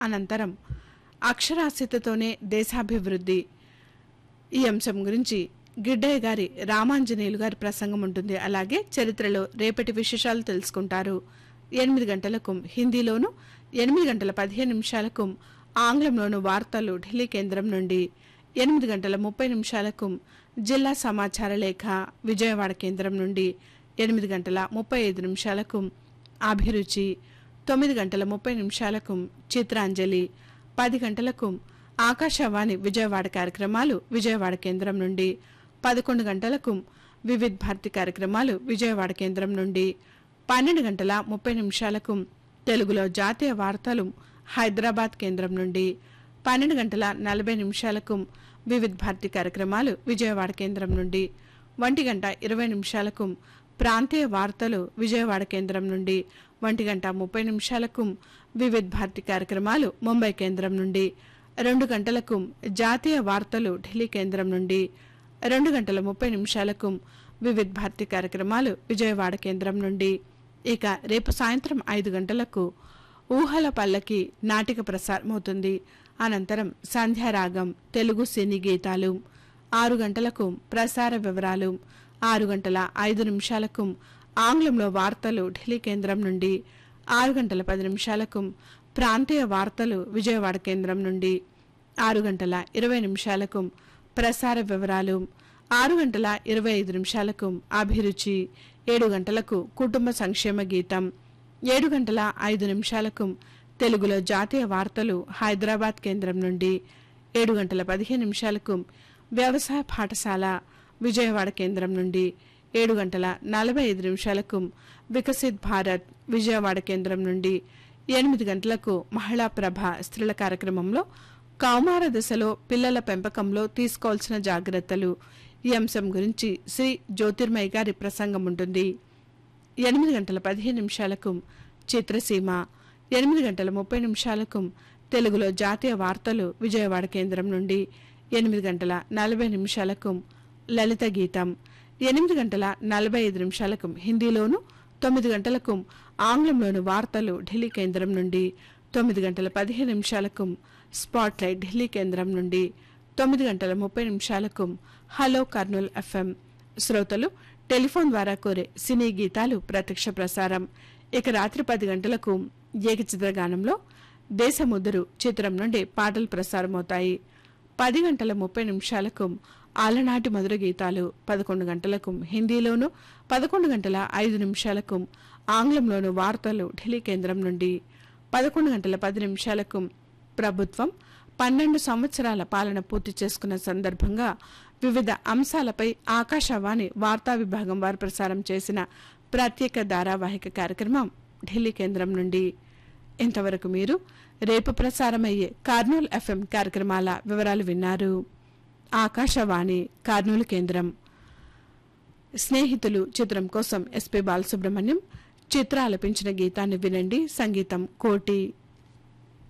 అనంతరం అక్షరాస్యతతోనే దేశాభివృద్ధి ఈ అంశం గురించి గిడ్డయ్య గారి రామాంజనేయులు గారి ప్రసంగం ఉంటుంది అలాగే చరిత్రలో రేపటి విశేషాలు తెలుసుకుంటారు ఎనిమిది గంటలకు హిందీలోను ఎనిమిది గంటల పదిహేను నిమిషాలకు ఆంగ్లంలోను వార్తలు ఢిల్లీ కేంద్రం నుండి ఎనిమిది గంటల ముప్పై నిమిషాలకు జిల్లా సమాచార లేఖ విజయవాడ కేంద్రం నుండి ఎనిమిది గంటల ముప్పై ఐదు నిమిషాలకు అభిరుచి తొమ్మిది గంటల ముప్పై నిమిషాలకు చిత్రాంజలి పది గంటలకు ఆకాశవాణి విజయవాడ కార్యక్రమాలు విజయవాడ కేంద్రం నుండి పదకొండు గంటలకు వివిధ్ భారతి కార్యక్రమాలు విజయవాడ కేంద్రం నుండి పన్నెండు గంటల ముప్పై నిమిషాలకు తెలుగులో జాతీయ వార్తలు హైదరాబాద్ కేంద్రం నుండి పన్నెండు గంటల నలభై నిమిషాలకు వివిధ్ భారతి కార్యక్రమాలు విజయవాడ కేంద్రం నుండి ఒంటి గంట ఇరవై నిమిషాలకు ప్రాంతీయ వార్తలు విజయవాడ కేంద్రం నుండి ఒంటి గంట ముప్పై నిమిషాలకు వివిధ్ భారతి కార్యక్రమాలు ముంబై కేంద్రం నుండి రెండు గంటలకు జాతీయ వార్తలు ఢిల్లీ కేంద్రం నుండి రెండు గంటల ముప్పై నిమిషాలకు వివిధ్ భారతి కార్యక్రమాలు విజయవాడ కేంద్రం నుండి ఇక రేపు సాయంత్రం ఐదు గంటలకు ఊహల పల్లకి నాటిక ప్రసారమవుతుంది అనంతరం సంధ్యారాగం తెలుగు సినీ గీతాలు ఆరు గంటలకు ప్రసార వివరాలు ఆరు గంటల ఐదు నిమిషాలకు ఆంగ్లంలో వార్తలు ఢిల్లీ కేంద్రం నుండి ఆరు గంటల పది నిమిషాలకు ప్రాంతీయ వార్తలు విజయవాడ కేంద్రం నుండి ఆరు గంటల ఇరవై నిమిషాలకు ప్రసార వివరాలు ఆరు గంటల ఇరవై ఐదు నిమిషాలకు అభిరుచి ఏడు గంటలకు కుటుంబ సంక్షేమ గీతం ఏడు గంటల ఐదు నిమిషాలకు తెలుగులో జాతీయ వార్తలు హైదరాబాద్ కేంద్రం నుండి ఏడు గంటల పదిహేను నిమిషాలకు వ్యవసాయ పాఠశాల విజయవాడ కేంద్రం నుండి ఏడు గంటల నలభై ఐదు నిమిషాలకు వికసిత్ భారత్ విజయవాడ కేంద్రం నుండి ఎనిమిది గంటలకు మహిళా ప్రభ స్త్రీల కార్యక్రమంలో కౌమార దశలో పిల్లల పెంపకంలో తీసుకోవాల్సిన జాగ్రత్తలు ఈ అంశం గురించి శ్రీ జ్యోతిర్మయ్య గారి ప్రసంగం ఉంటుంది ఎనిమిది గంటల పదిహేను నిమిషాలకు చిత్రసీమ ఎనిమిది గంటల ముప్పై నిమిషాలకు తెలుగులో జాతీయ వార్తలు విజయవాడ కేంద్రం నుండి ఎనిమిది గంటల నలభై నిమిషాలకు లలిత గీతం ఎనిమిది గంటల నలభై ఐదు నిమిషాలకు హిందీలోను తొమ్మిది గంటలకు ఆంగ్లంలోను వార్తలు ఢిల్లీ కేంద్రం నుండి తొమ్మిది గంటల పదిహేను నిమిషాలకు స్పాట్లైట్ ఢిల్లీ కేంద్రం నుండి తొమ్మిది గంటల ముప్పై నిమిషాలకు హలో కర్నూల్ ఎఫ్ఎం శ్రోతలు టెలిఫోన్ ద్వారా కోరే సినీ గీతాలు ప్రత్యక్ష ప్రసారం ఇక రాత్రి పది గంటలకు ఏకచిత్ర గానంలో దేశముద్దురు చిత్రం నుండి పాటలు ప్రసారమవుతాయి పది గంటల ముప్పై నిమిషాలకు ఆలనాటి మధుర గీతాలు పదకొండు గంటలకు హిందీలోను పదకొండు గంటల ఐదు నిమిషాలకు ఆంగ్లంలోను వార్తలు ఢిల్లీ కేంద్రం నుండి పదకొండు గంటల పది నిమిషాలకు ప్రభుత్వం పన్నెండు సంవత్సరాల పాలన పూర్తి చేసుకున్న సందర్భంగా వివిధ అంశాలపై ఆకాశవాణి వార్తా విభాగం వారు ప్రసారం చేసిన ప్రత్యేక ధారావాహిక కార్యక్రమం ఢిల్లీ కేంద్రం నుండి ఇంతవరకు మీరు రేపు ప్రసారమయ్యే కార్నూల్ ఎఫ్ఎం కార్యక్రమాల వివరాలు విన్నారు ఆకాశవాణి కర్నూలు కేంద్రం స్నేహితులు చిత్రం కోసం ఎస్పి బాలసుబ్రహ్మణ్యం చిత్ర ఆలపించిన గీతాన్ని వినండి సంగీతం కోటి